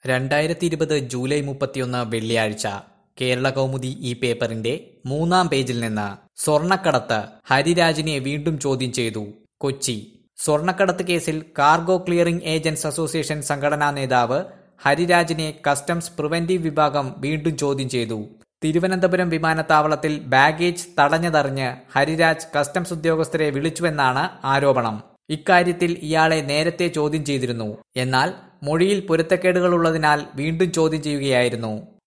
രണ്ടായിരത്തി ഇരുപത് ജൂലൈ മുപ്പത്തിയൊന്ന് വെള്ളിയാഴ്ച കേരള കൗമുദി ഈ പേപ്പറിന്റെ മൂന്നാം പേജിൽ നിന്ന് സ്വർണക്കടത്ത് ഹരിരാജിനെ വീണ്ടും ചോദ്യം ചെയ്തു കൊച്ചി സ്വർണക്കടത്ത് കേസിൽ കാർഗോ ക്ലിയറിംഗ് ഏജന്റ്സ് അസോസിയേഷൻ സംഘടനാ നേതാവ് ഹരിരാജിനെ കസ്റ്റംസ് പ്രിവന്റീവ് വിഭാഗം വീണ്ടും ചോദ്യം ചെയ്തു തിരുവനന്തപുരം വിമാനത്താവളത്തിൽ ബാഗേജ് തടഞ്ഞതറിഞ്ഞ് ഹരിരാജ് കസ്റ്റംസ് ഉദ്യോഗസ്ഥരെ വിളിച്ചുവെന്നാണ് ആരോപണം ഇക്കാര്യത്തിൽ ഇയാളെ നേരത്തെ ചോദ്യം ചെയ്തിരുന്നു എന്നാൽ മൊഴിയിൽ പൊരുത്തക്കേടുകളുള്ളതിനാൽ വീണ്ടും ചോദ്യം ചെയ്യുകയായിരുന്നു